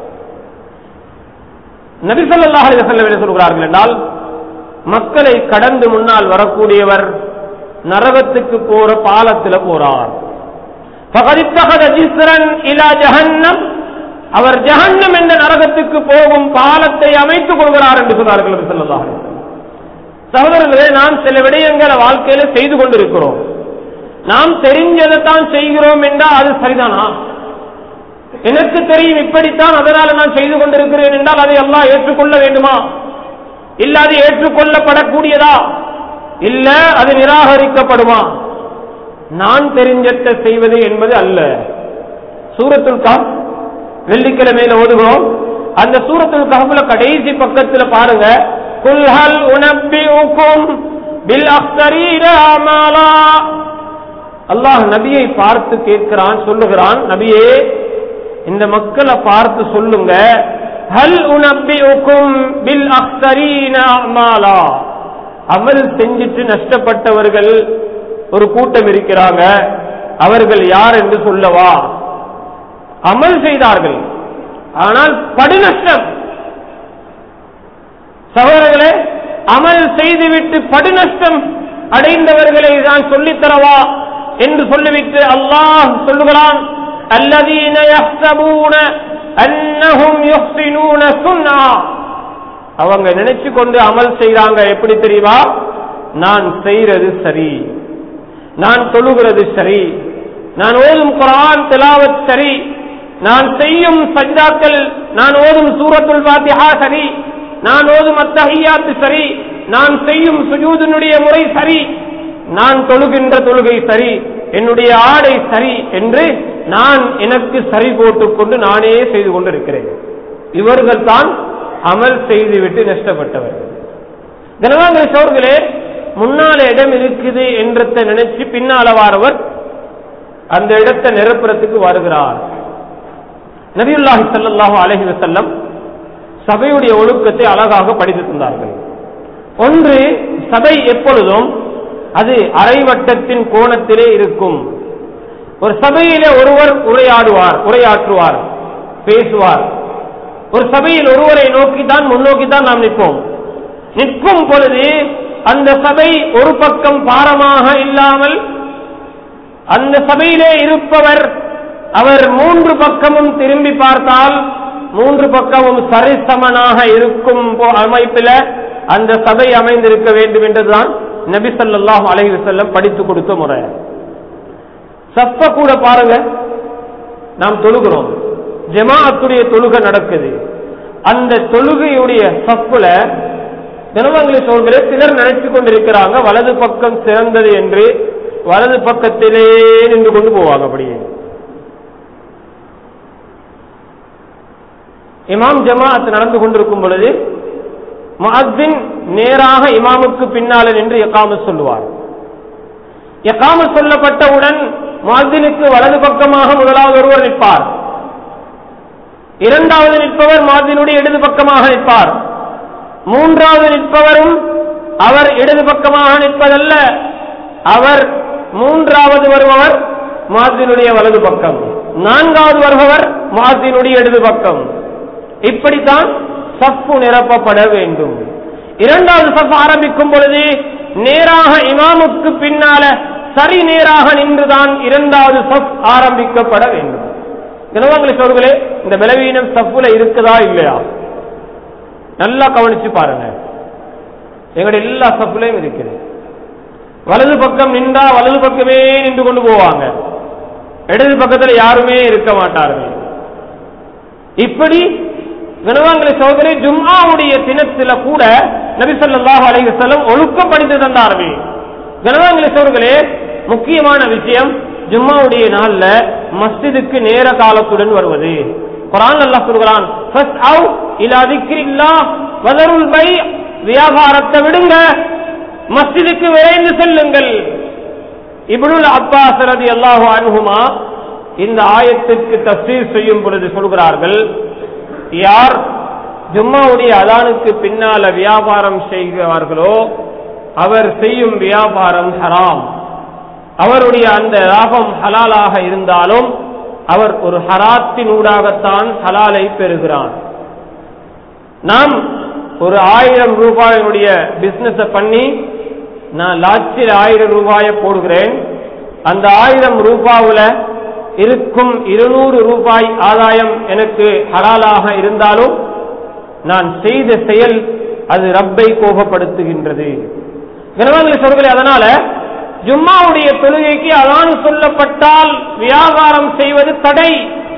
நபி ஸல்லல்லாஹு அலைஹி வஸல்லம் என்ன சொல்கிறார்கள் என்றால் மக்களை கடந்து முன்னால் வரக்கூடியவர் நரகத்துக்கு போற பாலத்துல போறார் பகதித்தகத ஜிஸ்ரன் இலா ஜஹன்னம் அவர் ஜஹன்னம் என்ற நரகத்துக்கு போகும் பாலத்தை அமைத்துக் கொள்கிறார் என்று சொன்னார்கள் நபி ஸல்லல்லாஹு அலைஹி வஸல்லம் சகோதரர்களே நாம் சில விடயங்களை வாழ்க்கையில செய்து கொண்டிருக்கிறோம் நாம் தெரிஞ்சதை தான் செய்கிறோம் என்றால் அது சரிதானா எனக்கு தெரியும் இப்படித்தான் அதனால நான் செய்து கொண்டிருக்கிறேன் என்றால் அதை எல்லாம் ஏற்றுக்கொள்ள வேண்டுமா இல்ல அது ஏற்றுக்கொள்ளப்படக்கூடியதா இல்ல அது நிராகரிக்கப்படுமா நான் தெரிஞ்சத்தை செய்வது என்பது அல்ல சூரத்துல் காப் வெள்ளிக்கிழமையில ஓதுகிறோம் அந்த சூரத்துல் காப்புல கடைசி பக்கத்துல பாருங்க குல்ஹல் உனப்பியுக்கும் பில் அக்தரீன அமாலா அல்லாஹ் நபியை பார்த்து கேட்கிறான் சொல்லுகிறான் நபியே இந்த மக்களை பார்த்து சொல்லுங்க ஹல் உனப்பியுக்கும் பில் அக்தரீன அமாலா அமல் செஞ்சிட்டு நஷ்டப்பட்டவர்கள் ஒரு கூட்டம் இருக்கிறாங்க அவர்கள் யார் என்று சொல்லவா அமல் செய்தார்கள் ஆனால் படுநஷ்டம் சகோதரர்களே அமல் செய்துவிட்டு படுநஷ்டம் அடைந்தவர்களை நான் சொல்லித்தரவா என்று சொல்லிவிட்டு அல்லாஹ் சொல்லுகிறான் அல்லதீன யஹ்சபூன அன்னஹும் யுஹ்சினூன சுன்னா அவங்க நினைச்சு கொண்டு அமல் செய்றாங்க எப்படி தெரியுமா நான் செய்யறது சரி நான் தொழுகிறது சரி நான் ஓதும் குரான் திலாவத் சரி நான் செய்யும் சஜ்தாக்கள் நான் ஓதும் சூரத்துல் பாத்திஹா சரி நான் ஓதும் அத்தஹியாத்து சரி நான் செய்யும் சுஜூதினுடைய முறை சரி நான் தொழுகின்ற தொழுகை சரி என்னுடைய ஆடை சரி என்று நான் எனக்கு சரி போட்டுக் கொண்டு நானே செய்து கொண்டிருக்கிறேன் இவர்கள் தான் அமல் செய்துவிட்டு நஷ்டப்பட்டவர்கள் கனவாங்க சோர்களே முன்னால இடம் இருக்குது என்றதை நினைச்சு பின்னால வாரவர் அந்த இடத்தை நிரப்புறத்துக்கு வருகிறார் நபியுல்லாஹி ஸல்லல்லாஹு அலைஹி வஸல்லம் சபையுடைய ஒழுக்கத்தை அழகாக படித்து தந்தார்கள் ஒன்று சபை எப்பொழுதும் அது அரைவட்டத்தின் கோணத்திலே இருக்கும் ஒரு சபையிலே ஒருவர் உரையாடுவார் உரையாற்றுவார் பேசுவார் ஒரு சபையில் ஒருவரை நோக்கி தான் முன்னோக்கி தான் நாம் நிற்போம் நிற்கும் பொழுது அந்த சபை ஒரு பக்கம் பாரமாக இல்லாமல் அந்த சபையிலே இருப்பவர் அவர் மூன்று பக்கமும் திரும்பி பார்த்தால் மூன்று பக்கமும் சரிசமனாக இருக்கும் போ- அமைப்பில அந்த சபை அமைந்திருக்க வேண்டும் என்றுதான் நபி ஸல்லல்லாஹு அலைஹி வஸல்லம் படித்து கொடுத்த முறை சப்ப கூட பாருங்க நாம் தொழுகிறோம் ஜமாஅத்துடைய தொழுகை நடக்குது அந்த தொழுகையுடைய சப்புல தினமங்களை சொல்கிற சிலர் நினைச்சு கொண்டிருக்கிறாங்க வலது பக்கம் சிறந்தது என்று வலது பக்கத்திலே நின்று கொண்டு போவாங்க அப்படியே இமாம் ஜமாஅத் நடந்து கொண்டிருக்கும் பொழுது முஅத்தின் நேராக இமாமுக்கு பின்னால நின்று எக்காம சொல்லுவார் எக்காம சொல்லப்பட்டவுடன் முஅத்தினுக்கு வலது பக்கமாக முதலாவது ஒருவர் நிற்பார் இரண்டாவது நிற்பவர் முஅத்தினுடைய இடது பக்கமாக நிற்பார் மூன்றாவது நிற்பவரும் அவர் இடது பக்கமாக நிற்பதல்ல அவர் மூன்றாவது வருபவர் முஅத்தினுடைய வலது பக்கம் நான்காவது வருபவர் முஅத்தினுடைய இடது பக்கம் இப்படித்தான் சப்பு நிரப்பப்பட வேண்டும் இரண்டாவது சப்பு ஆரம்பிக்கும் பொழுது நேராக இமாமுக்கு பின்னால சரி நேராக நின்றுதான் இரண்டாவது சப் ஆரம்பிக்கப்பட வேண்டும் கனவாங்களே சோர்களே இந்த பலவீனம் சப்புல இருக்குதா இல்லையா நல்லா கவனிச்சு பாருங்க எங்களுடைய எல்லா சப்புலையும் இருக்குது வலது பக்கம் நின்றா வலது பக்கமே நின்று கொண்டு போவாங்க இடது பக்கத்தில் யாருமே இருக்க மாட்டார்கள் இப்படி கனவாங்களை சோதரி ஜும்மாவுடைய தினத்தில கூட நபி ஸல்லல்லாஹு அலைஹி வஸல்லம் ஒழுக்கப்படுத்தி தந்தார்கள் கனவாங்களை சோர்களே முக்கியமான விஷயம் ஜும்மாவுடைய நாள்ல மஸ்ஜிதுக்கு நேர காலத்துடன் வருவது குரான் அல்லாஹ் சொல்கிறான் ஃபஸ்ட் அவு இலா திக்ரில்லாஹ் வதருல் பை வியாபாரத்தை விடுங்க மஸ்ஜிதுக்கு விரைந்து செல்லுங்கள் இப்னுல் அப்பாஸ் ரலியல்லாஹு அன்ஹுமா இந்த ஆயத்திற்கு தஃசீர் செய்யும் பொழுது சொல்கிறார்கள் யார் ஜும்மாவுடைய அதானுக்கு பின்னால வியாபாரம் செய்கிறார்களோ அவர் செய்யும் வியாபாரம் ஹராம் அவருடைய அந்த லாபம் ஹலாலாக இருந்தாலும் அவர் ஒரு ஹராத்தினூடாகத்தான் ஹலாலை பெறுகிறான் நாம் ஒரு ஆயிரம் ரூபாயினுடைய பிசினஸ் பண்ணி நான் லாட்சியில் ஆயிரம் ரூபாயை போடுகிறேன் அந்த ஆயிரம் ரூபாவுல இருக்கும் இருநூறு ரூபாய் ஆதாயம் எனக்கு ஹலாலாக இருந்தாலும் நான் செய்த செயல் அது ரப்பை கோபப்படுத்துகின்றது கனவாங்களை சொல்கிறேன் அதனால ஜும்மாவுடைய தொழுகைக்கு அதான் சொல்லப்பட்டால் வியாபாரம் செய்வது தடை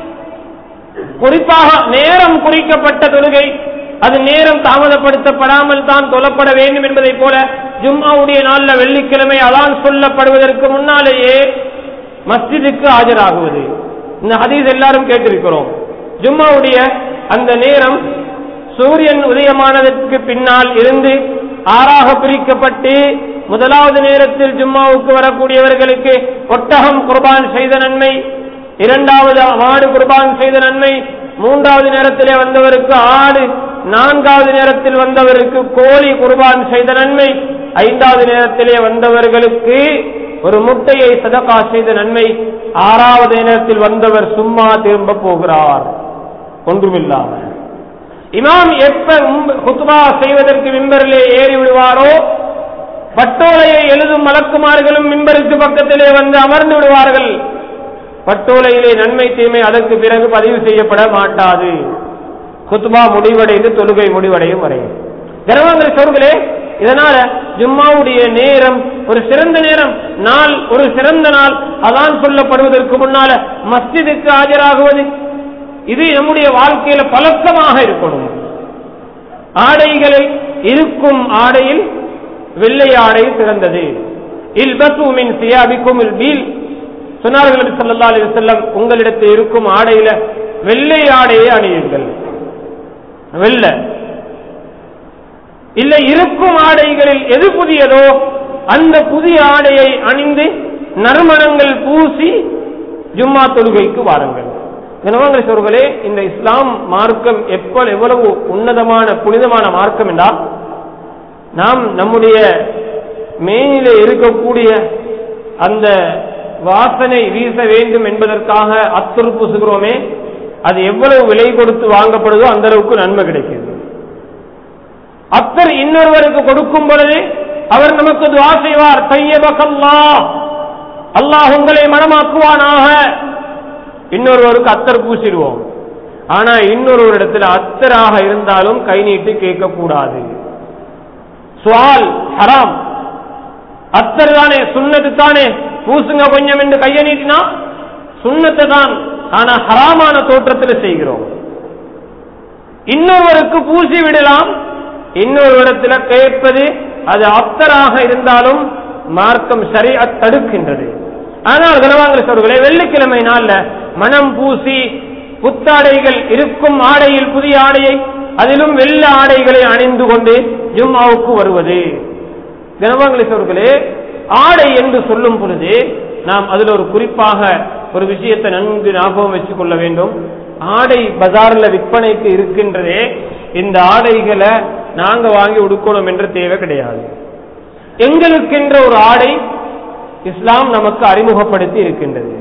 குறிப்பாக நேரம் குறிக்கப்பட்ட தொழுகை அது நேரம் தாமதப்படுத்தப்படாமல் தான் தொழப்பட வேண்டும் என்பதைப் போல ஜும்மாவுடைய நாள்ல வெள்ளிக்கிழமை அதான் சொல்லப்படுவதற்கு முன்னாலேயே மஸ்ஜிதுக்கு ஆஜராகுவது இந்த ஹதீஸ் எல்லாரும் கேட்டிருக்கிறோம் ஜும்மாவுடைய அந்த நேரம் சூரியன் உதயமானதற்கு பின்னால் இருந்து ஆறாக பிரிக்கப்பட்டு முதலாவது நேரத்தில் ஜும்மாவுக்கு வரக்கூடியவர்களுக்கு ஒட்டகம் குர்பான் செய்த நன்மை இரண்டாவது மாடு குர்பான் செய்த நன்மை மூன்றாவது நேரத்திலே வந்தவருக்கு ஆடு நான்காவது நேரத்தில் வந்தவருக்கு கோழி குர்பான் செய்த நன்மை ஐந்தாவது நேரத்திலே வந்தவர்களுக்கு ஒரு முட்டையை சதகா செய்த நன்மை ஆறாவது நேரத்தில் வந்தவர் சும்மா திரும்ப போகிறார் ஒன்றுமில்லாமல் இமாம் எப்ப குத்துபா செய்வதற்கு மிம்பரிலே ஏறி விடுவாரோ பட்டோலையை எழுதும் மலக்குமார்களும் மிம்பருக்கு பக்கத்திலே வந்து அமர்ந்து விடுவார்கள் பட்டோலையிலே நன்மை தீமை அதற்கு பிறகு பதிவு செய்யப்பட மாட்டாது குத்துபா முடிவடைந்து தொழுகை முடிவடையும் வரை கனவாங்கள் சொல்களே இதனால ஜும்மாவுடைய நேரம் ஒரு சிறந்த நேரம் நாள் ஒரு சிறந்த நாள் அதான் சொல்லப்படுவதற்கு முன்னால மஸ்ஜிதுக்கு ஆஜராகுவது இது நம்முடைய வாழ்க்கையில பழக்கமாக இருக்கணும் ஆடைகளில் இருக்கும் ஆடையில் வெள்ளை ஆடை சிறந்தது இல்பத்து மின் சியாபிக்கும் பீல் சொன்னார்கள் சல்லா அலி செல்லம் உங்களிடத்தில் இருக்கும் ஆடையில வெள்ளை ஆடையை அணியுங்கள் வெள்ள இல்லை இருக்கும் ஆடைகளில் எது புதியதோ அந்த புதிய ஆடையை அணிந்து நறுமணங்கள் பூசி ஜும்மா தொழுகைக்கு வாருங்கள் கனவாங்களை சோர்களே இந்த இஸ்லாம் மார்க்கம் எப்ப எவ்வளவு உன்னதமான புனிதமான மார்க்கம் என்றால் நாம் நம்முடைய மேனிலே இருக்கக்கூடிய அந்த வாசனை வீச வேண்டும் என்பதற்காக அத்துரு பூசுகிறோமே அது எவ்வளவு விலை கொடுத்து வாங்கப்படுதோ அந்த அளவுக்கு நன்மை கிடைக்கிறது அத்தர் இன்னொருவருக்கு கொடுக்கும் பொழுது அவர் நமக்கு துவா செய்வார் தையபகல்லா அல்லாஹ் உங்களை மனமாக்குவானாக இன்னொருவருக்கு அத்தர் பூசிடுவோம் ஆனா இன்னொரு இடத்துல அத்தராக இருந்தாலும் கை நீட்டு கேட்கக்கூடாது சுவால் ஹராம் அத்தர் தானே சுண்ணத்து தானே பூசுங்க கொஞ்சம் என்று கையை நீட்டினா சுண்ணத்தை தான் ஆனா ஹராமான தோற்றத்தில் செய்கிறோம் இன்னொருவருக்கு பூசி விடலாம் இன்னொரு இடத்துல கேட்பது அது அப்தராக இருந்தாலும் மார்க்கம் சரியா தடுக்கின்றது ஆனால் கனவாங்கல் சோர்களே வெள்ளிக்கிழமை நாள்ல மனம் பூசி புத்தாடைகள் இருக்கும் ஆடையில் புதிய ஆடையை அதிலும் வெள்ள ஆடைகளை அணிந்து கொண்டு ஜும்மாவுக்கு வருவது கனவாங்கலை சோர்களே ஆடை என்று சொல்லும் பொழுது நாம் அதில் ஒரு குறிப்பாக ஒரு விஷயத்தை நன்கு ஞாபகம் வச்சுக் கொள்ள வேண்டும் ஆடை பஜார்ல விற்பனைக்கு இருக்கின்றதே இந்த ஆடைகளை நாங்க வாங்கி உடுக்கணும் என்ற தேவை கிடையாது எங்களுக்கென்ற ஒரு ஆடை இஸ்லாம் நமக்கு அறிமுகப்படுத்தி இருக்கின்றது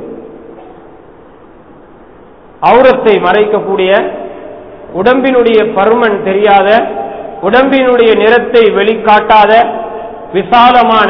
அவுரத்தை மறைக்கக்கூடிய உடம்பினுடைய பருமன் தெரியாத உடம்பினுடைய நிறத்தை வெளிக்காட்டாத விசாலமான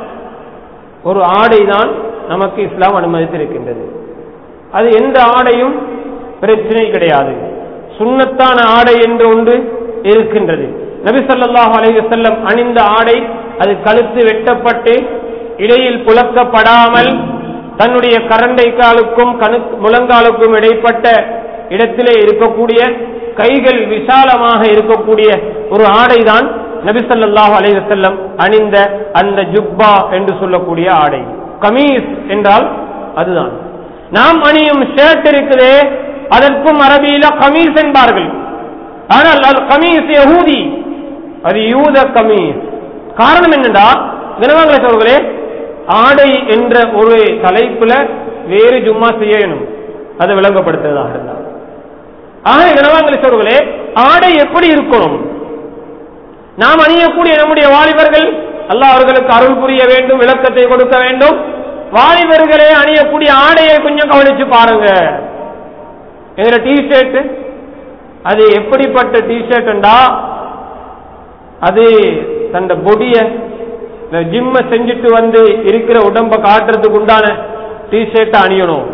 ஒரு ஆடை தான் நமக்கு இஸ்லாம் அனுமதித்திருக்கின்றது அது எந்த ஆடையும் பிரச்சனை கிடையாது சுண்ணத்தான ஆடை என்று ஒன்று இருக்கின்றது நபி ஸல்லல்லாஹு அலைஹி வஸல்லம் அணிந்த ஆடை அது கழுத்து வெட்டப்பட்டு இடையில் புழக்கப்படாமல் தன்னுடைய கரண்டை காலுக்கும் கணு முழங்காலுக்கும் இடைப்பட்ட இடத்திலே இருக்கக்கூடிய கைகள் விசாலமாக இருக்கக்கூடிய ஒரு ஆடைதான் நபி ஸல்லல்லாஹு அலைஹி வஸல்லம் அணிந்த அந்த ஜுப்பா என்று சொல்லக்கூடிய ஆடை கமீஸ் என்றால் அதுதான் நாம் அணியும் ஷர்ட் இருக்குதே அதற்கும் அரபியில கமீஸ் என்பார்கள் ஆனால் அது கமீஸ் யஹூதி அது யூத கமீஸ் காரணம் என்னடா தினமங்கள சோர்களே ஆடை என்ற ஒரு தலைப்புல வேறு ஜும்மா செய்யணும் அதை விளங்கப்படுத்துவதாக இருந்தால் ஆக கனவாங்கல சோர்களே ஆடை எப்படி இருக்கணும் நாம் அணியக்கூடிய நம்முடைய வாலிபர்கள் அல்லாஹ் அவர்களுக்கு அருள் புரிய வேண்டும் விளக்கத்தை கொடுக்க வேண்டும் வாலிபர்களே அணியக்கூடிய ஆடையை கொஞ்சம் கவனிச்சு பாருங்க எங்க டி ஷர்ட் அது எப்படிப்பட்ட டி ஷர்ட்ண்டா அது தந்த பொடிய ஜிம்ம செஞ்சுட்டு வந்து இருக்கிற உடம்ப காட்டுறதுக்கு உண்டான டி ஷர்ட் அணியணும்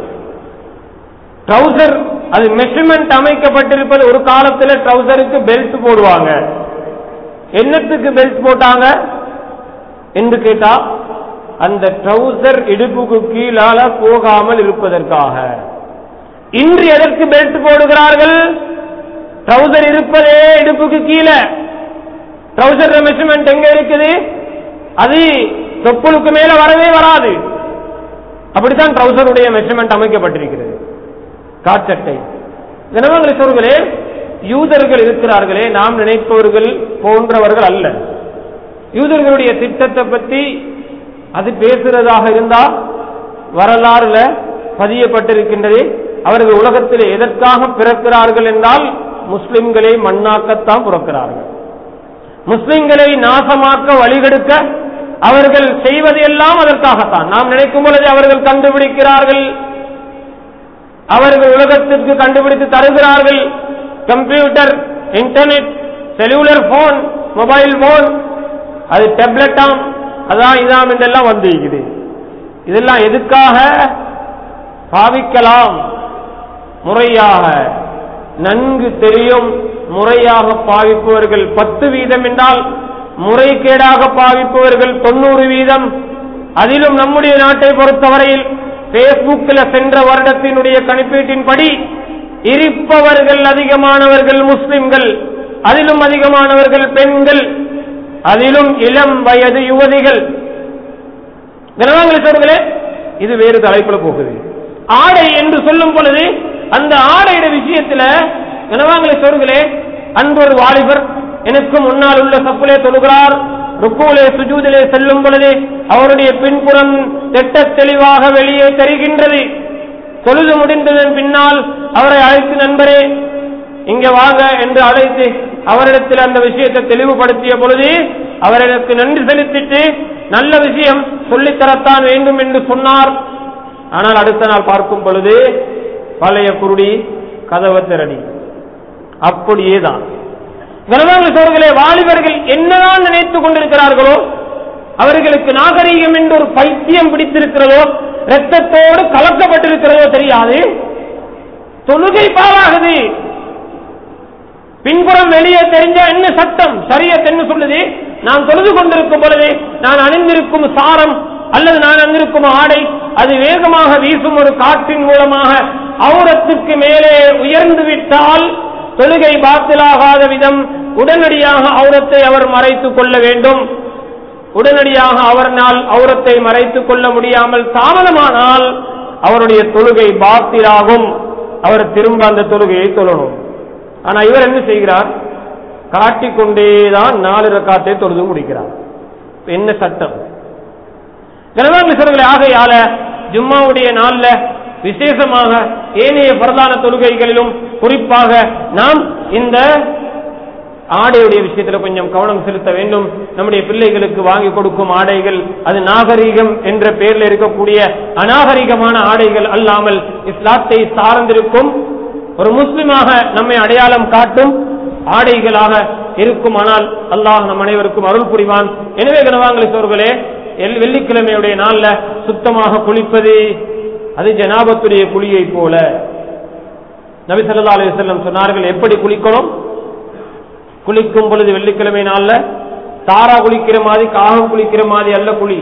ட்ரௌசர் அது மெஷர்மெண்ட் அமைக்கப்பட்டிருப்பது ஒரு காலத்துல ட்ரௌசருக்கு பெல்ட் போடுவாங்க என்னத்துக்கு பெல்ட் போட்டாங்க என்று கேட்டா அந்த ட்ரௌசர் இடுப்புக்கு கீழால போகாமல் இருப்பதற்காக இன்று எதற்கு பெல்ட் போடுகிறார்கள் ட்ரௌசர் இருப்பதே இடுப்புக்கு கீழே ட்ரௌசர் மெஷர்மெண்ட் எங்க இருக்குது அது தொப்புளுக்கு மேல வரவே வராது அப்படித்தான் ட்ரௌசருடைய மெஷர்மெண்ட் அமைக்கப்பட்டிருக்கிறது காட்சட்டை கனவங்களை சொல்களே யூதர்கள் இருக்கிறார்களே நாம் நினைப்பவர்கள் போன்றவர்கள் அல்ல யூதர்களுடைய திட்டத்தை பற்றி அது பேசுறதாக இருந்தா வரலாறுல பதியப்பட்டிருக்கின்றது அவர்கள் உலகத்தில் எதற்காக பிறக்கிறார்கள் என்றால் முஸ்லிம்களை மண்ணாக்கத்தான் பிறக்கிறார்கள் முஸ்லிம்களை நாசமாக்க வழிகெடுக்க அவர்கள் செய்வது எல்லாம் அதற்காகத்தான் நாம் நினைக்கும் பொழுது அவர்கள் கண்டுபிடிக்கிறார்கள் அவர்கள் உலகத்திற்கு கண்டுபிடித்து தருகிறார்கள் computer internet cellular phone mobile phone அது டேப்லெட்டாம் அதான் இதாம் என்றெல்லாம் வந்திருக்குது இதெல்லாம் எதுக்காக பாவிக்கலாம் முறையாக நன்கு தெரியும் முறையாக பாவிப்பவர்கள் பத்து வீதம் என்றால் முறைகேடாக பாவிப்பவர்கள் தொண்ணூறு வீதம் அதிலும் நம்முடைய நாட்டை பொறுத்தவரையில் பேஸ்புக்கில் சென்ற வருடத்தினுடைய கணிப்பீட்டின்படி இருப்பவர்கள் அதிகமானவர்கள் முஸ்லிம்கள் அதிலும் அதிகமானவர்கள் பெண்கள் அதிலும் இளம் வயது யுவதிகள் கனவாங்களே இது வேறு தலைப்புல போகுது ஆடை என்று சொல்லும் பொழுது அந்த ஆடையிட விஷயத்துல கனவாங்களே சொல்களே அன்பொரு வாலிபர் எனக்கு முன்னால் உள்ள சப்புலே தொழுகிறார் ருக்குவிலே சுஜூதிலே செல்லும் பொழுது அவருடைய பின்புறம் திட்ட தெளிவாக வெளியே தெரிகின்றது தொழுது முடிந்ததன் பின்னால் அவரை அழைத்து நண்பரே இங்க வாங்க என்று அழைத்து அவரிடத்தில் அந்த விஷயத்தை தெளிவுபடுத்திய பொழுது அவர் எனக்கு நன்றி செலுத்திட்டு நல்ல விஷயம் சொல்லித்தரத்தான் வேண்டும் என்று சொன்னார் ஆனால் அடுத்த நாள் பார்க்கும் பொழுது பழைய குருடி கதவை திரடி அப்படியே தான் சோழர்களே வாலிபர்கள் என்னதான் நினைத்துக் கொண்டிருக்கிறார்களோ அவர்களுக்கு நாகரீகம் என்று ஒரு பைத்தியம் பிடித்திருக்கிறதோ ரத்தத்தோடு கலக்கப்பட்டிருக்கிறதோ தெரியாது தொழுகை பாவாகுது பின்புறம் வெளியே தெரிஞ்ச என்ன சட்டம் சரியத் என்ன சொல்லுது நான் தொழுது கொண்டிருக்கும் பொழுது நான் அணிந்திருக்கும் சாரம் அல்லது நான் அணிந்திருக்கும் ஆடை அது வேகமாக வீசும் ஒரு காற்றின் மூலமாக அவுரத்துக்கு மேலே உயர்ந்து விட்டால் தொழுகை பாத்திலாகாத விதம் உடனடியாக அவுரத்தை அவர் மறைத்துக் கொள்ள வேண்டும் உடனடியாக அவர்னால் அவுரத்தை மறைத்துக் கொள்ள முடியாமல் தாமதமானால் அவருடைய தொழுகை பாத்திலாகும் அவர் திரும்ப அந்த தொழுகையை தொழணும் ஆனா இவர் என்ன செய்கிறார் காட்டிக்கொண்டேதான் நாலு ரக்காத்தை தொழுது முடிக்கிறார் என்ன சட்டம் கனவாங்க ஆகையால ஜும்மாவுடைய நாள்ல விசேஷமாக ஏனைய பிரதான தொழுகைகளிலும் குறிப்பாக நாம் இந்த ஆடையுடைய விஷயத்தில் கொஞ்சம் கவனம் செலுத்த வேண்டும் நம்முடைய பிள்ளைகளுக்கு வாங்கி கொடுக்கும் ஆடைகள் அது நாகரீகம் என்ற பெயரில் இருக்கக்கூடிய அநாகரிகமான ஆடைகள் அல்லாமல் இஸ்லாத்தை சார்ந்திருக்கும் ஒரு முஸ்லிமாக நம்மை அடையாளம் காட்டும் ஆடைகளாக இருக்குமானால் அல்லாஹ் நம் அனைவருக்கும் அருள் புரிவான் எனவே கனவாங்களை சோர்களே எல் வெள்ளிக்கிழமையுடைய நாள்ல சுத்தமாக குளிப்பது அது ஜனாபத்துடைய குழியை போல நபி ஸல்லல்லாஹு அலைஹி வஸல்லம் சொன்னார்கள் எப்படி குளிக்கணும் குளிக்கும் பொழுது வெள்ளிக்கிழமை நாள்ல தாரா குளிக்கிற மாதிரி காகம் குளிக்கிற மாதிரி அல்ல குளி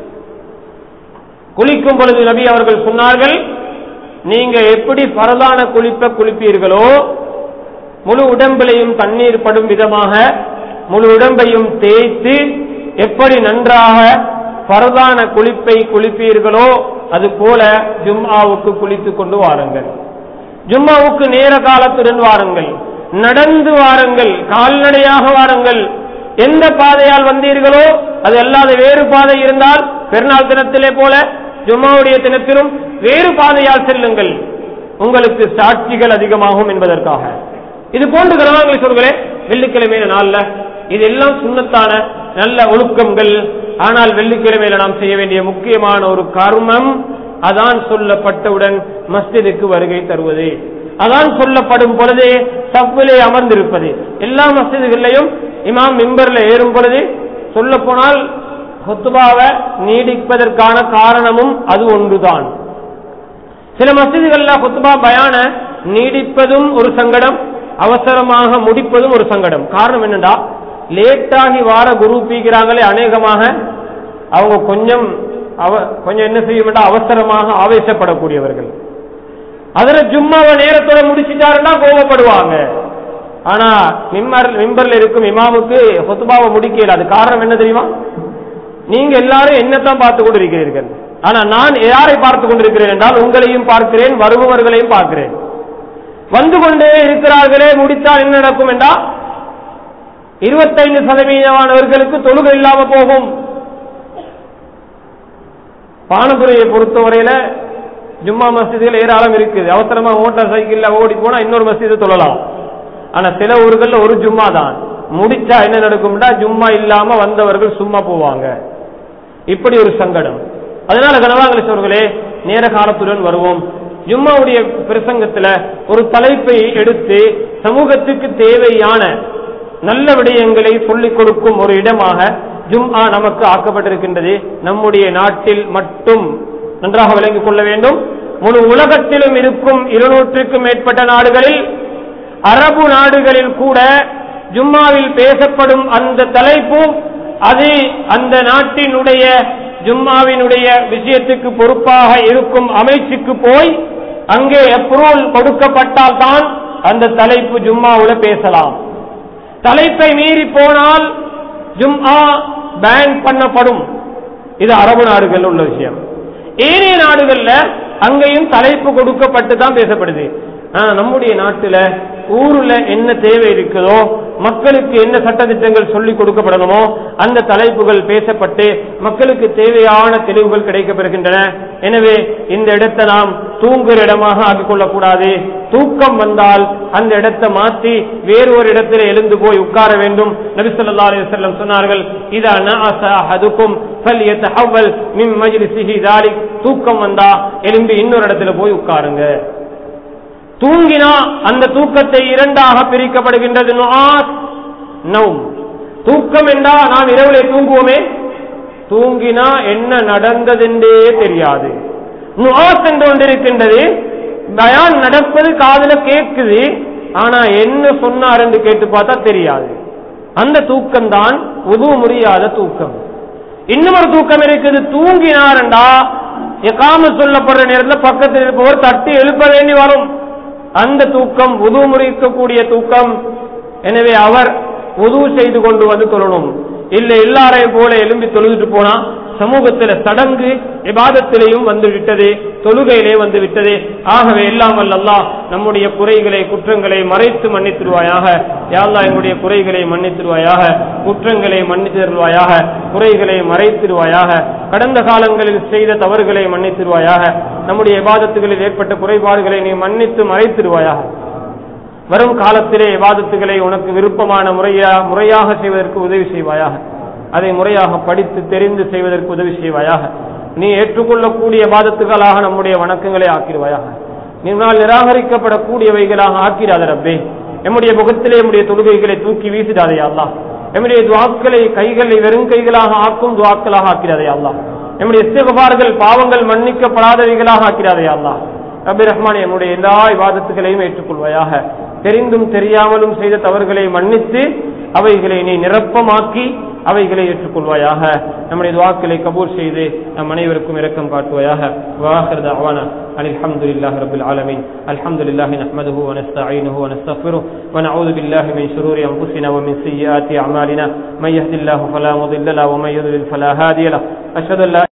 குளிக்கும் பொழுது நபி அவர்கள் சொன்னார்கள் நீங்க எப்படி பரதான குளிப்ப குளிப்பீர்களோ முழு உடம்பிலையும் தண்ணீர் படும் விதமாக முழு உடம்பையும் தேய்த்து எப்படி நன்றாக பரதான குளிப்பை குளிப்பீர்களோ அது போல ஜும்ஆவுக்கு குளித்துக் கொண்டு வாருங்கள் ஜும்மாவுக்கு நேர காலத்துடன் வாருங்கள் நடந்து வாருங்கள் கால்நடையாக வாருங்கள் எந்த பாதையால் வந்தீர்களோ அது அல்லாத வேறு பாதை இருந்தால் பெருநாள் தினத்திலே போல ஜும்மாவுடைய தினத்திலும் வேறு பாதையால் செல்லுங்கள் உங்களுக்கு சாட்சிகள் அதிகமாகும் என்பதற்காக இது போன்று கனவாங்களை சொல்களே வெள்ளிக்கிழமையில நாள்ல இதெல்லாம் சுண்ணத்தான நல்ல ஒழுக்கங்கள் ஆனால் வெள்ளிக்கிழமையில நாம் செய்ய வேண்டிய முக்கியமான ஒரு கர்மம் அதான் சொல்லப்பட்டவுடன் மஸ்ஜிதுக்கு வருகை தருவது அதான் சொல்லப்படும் பொழுதே சப்பிலே அமர்ந்திருப்பது எல்லா மஸ்ஜிதுகளிலையும் இமாம் மிம்பர்ல ஏறும் பொழுது சொல்ல போனால் ஹொத்துபாவை நீடிப்பதற்கான காரணமும் அது ஒன்றுதான் சில மஸ்ஜிதுகள்ல ஹொத்துபா பயான நீடிப்பதும் ஒரு சங்கடம் அவசரமாக முடிப்பதும் ஒரு சங்கடம் காரணம் என்னடா லேட்டாகி வார குரு பீக்கிறாங்களே அநேகமாக அவங்க கொஞ்சம் அவ கொஞ்சம் என்ன செய்ய வேண்டாம் அவசரமாக ஆவேசப்படக்கூடியவர்கள் அதுல ஜும்மாவை நேரத்தோட முடிச்சிட்டாருன்னா கோபப்படுவாங்க ஆனா மிம்பர் மிம்பர்ல இருக்கும் இமாமுக்கு ஹொத்துபாவை முடிக்கல அது காரணம் என்ன தெரியுமா நீங்க எல்லாரும் என்னத்தான் பார்த்து கொண்டிருக்கிறீர்கள் ஆனா நான் யாரை பார்த்து கொண்டிருக்கிறேன் என்றால் உங்களையும் பார்க்கிறேன் வருபவர்களையும் பார்க்கிறேன் வந்து கொண்டே இருக்கிறார்களே முடித்தால் என்ன நடக்கும் என்றால் இருபத்தைந்து சதவீதமானவர்களுக்கு தொழுகை இல்லாம போகும் பானதுரையை பொறுத்தவரையில ஜும்மா மஸ்ஜிதுகள் ஏராளம் இருக்குது அவசரமா மோட்டார் சைக்கிள்ல ஓடி போனா இன்னொரு மஸ்ஜிது தொழலாம் ஆனா சில ஊர்கள்ல ஒரு ஜும்மா தான் முடிச்சா என்ன நடக்கும்னா ஜும்மா இல்லாம வந்தவர்கள் சும்மா போவாங்க இப்படி ஒரு சங்கடம் அதனால கனவாங்கலி சோர்களே நேர காலத்துடன் வருவோம் ஜும்மாவுடைய பிரசங்கத்துல ஒரு தலைப்பை எடுத்து சமூகத்துக்கு தேவையான நல்ல விடயங்களை சொல்லிக் கொடுக்கும் ஒரு இடமாக ஜும்ஆ நமக்கு ஆக்கப்பட்டிருக்கின்றது நம்முடைய நாட்டில் மட்டும் நன்றாக விளங்கிக் கொள்ள வேண்டும் முழு உலகத்திலும் இருக்கும் இருநூற்றுக்கும் மேற்பட்ட நாடுகளில் அரபு நாடுகளில் கூட ஜும்மாவில் பேசப்படும் அந்த தலைப்பு அது அந்த நாட்டினுடைய ஜும்மாவினுடைய விஷயத்துக்கு பொறுப்பாக இருக்கும் அமைச்சுக்கு போய் அங்கே அப்ரூவல் கொடுக்கப்பட்டால் தான் அந்த தலைப்பு ஜும்மாவுல பேசலாம் தலைப்பை மீறி போனால் ஜும்ஆ பேன் பண்ணப்படும் இது அரபு நாடுகள் உள்ள விஷயம் ஏனைய நாடுகள்ல அங்கேயும் தலைப்பு கொடுக்கப்பட்டு தான் பேசப்படுது ஆனா நம்முடைய நாட்டுல ஊர்ல என்ன தேவை இருக்குதோ மக்களுக்கு என்ன சட்டத்திட்டங்கள் சொல்லிக் கொடுக்கப்படணுமோ அந்த தலைப்புகள் பேசப்பட்டு மக்களுக்கு தேவையான தெளிவுகள் கிடைக்கப்பெறுகின்றன எனவே இந்த இடத்தை நாம் தூங்குற இடமாக ஆக்கிக் கொள்ளக்கூடாது தூக்கம் வந்தால் அந்த இடத்தை மாற்றி வேறு ஒரு இடத்துல எழுந்து போய் உட்கார வேண்டும் நபி ஸல்லல்லாஹு அலைஹி வஸல்லம் சொன்னார்கள் இதா நஅஸ அஹதுக்கும் ஃபல்யதஹவல் மின் மஜ்லிஸிஹி தாலிக் தூக்கம் வந்தா எழும்பி இன்னொரு இடத்துல போய் உட்காருங்க தூங்கினா அந்த தூக்கத்தை இரண்டாக பிரிக்கப்படுகின்றது நுஆஸ் நௌம் தூக்கம் என்றா நாம் இரவுல தூங்குவோமே தூங்கினா என்ன நடந்ததென்றே தெரியாது நுஆஸ் என்று ஒன்றிருக்கின்றது பயான் நடப்பது காதுல கேட்குது ஆனா என்ன சொன்னார் என்று கேட்டு பார்த்தா தெரியாது அந்த தூக்கம் தான் உதவ முடியாத தூக்கம் இன்னும் ஒரு தூக்கம் இருக்குது தூங்கினாரண்டா எக்காம சொல்லப்படுற நேரத்தில் பக்கத்தில் இருப்பவர் தட்டி எழுப்ப வேண்டி வரும் அந்த தூக்கம் உதவு முறிக்கக்கூடிய தூக்கம் எனவே அவர் உதவு செய்து கொண்டு வந்து தொழணும் இல்ல எல்லாரையும் போல எழும்பி தொழுதுட்டு போனா சமூகத்தில் சடங்கு விவாதத்திலேயும் வந்து விட்டது தொழுகையிலே வந்து விட்டது ஆகவே எல்லாம் அல்லாஹ் நம்முடைய குறைகளை குற்றங்களை மறைத்து மன்னித்திருவாயாக யாழ்லா எங்களுடைய குறைகளை மன்னித்திருவாயாக குற்றங்களை மன்னித்திருவாயாக குறைகளை மறைத்திருவாயாக கடந்த காலங்களில் செய்த தவறுகளை மன்னித்திருவாயாக நம்முடைய விவாதத்துகளில் ஏற்பட்ட குறைபாடுகளை நீ மன்னித்து மறைத்திருவாயாக வரும் காலத்திலே விவாதத்துகளை உனக்கு விருப்பமான முறையா முறையாக செய்வதற்கு உதவி செய்வாயாக அதை முறையாக படித்து தெரிந்து செய்வதற்கு உதவி செய்வாயாக நீ ஏற்றுக்கொள்ளக்கூடிய பாதத்துகளாக நம்முடைய வணக்கங்களை ஆக்கிடுவாயாக நீங்கள் நிராகரிக்கப்படக்கூடியவைகளாக ஆக்கிடாத ரப்பே எம்முடைய முகத்திலே எம்முடைய தொழுகைகளை தூக்கி வீசிடாதே அல்லா எம்முடைய துவாக்களை கைகளை வெறும் கைகளாக ஆக்கும் துவாக்களாக ஆக்கிறாதே அல்லா எம்முடைய இஸ்திகபார்கள் பாவங்கள் மன்னிக்கப்படாதவைகளாக ஆக்கிறாதே அல்லா ரபி ரஹ்மான் என்னுடைய எல்லா விவாதத்துகளையும் ஏற்றுக்கொள்வாயாக தெரிந்தும் தெரியாமலும் செய்த தவறுகளை மன்னித்து அவைகளை நீ நிரப்பமாக்கி அவைகளை ஏற்றுக்கொள்வாயாக நம்முடைய துவாக்களை கபூர் செய்து நம் அனைவருக்கும் இரக்கம் காட்டுவாயாக வாஹர் دعوانا أن الحمد لله رب العالمين الحمد لله نحمده ونستعينه ونستغفره ونعوذ بالله من شرور أنفسنا ومن سيئات أعمالنا من يهد الله فلا مضل له ومن يضلل فلا هادي له أشهد أن لا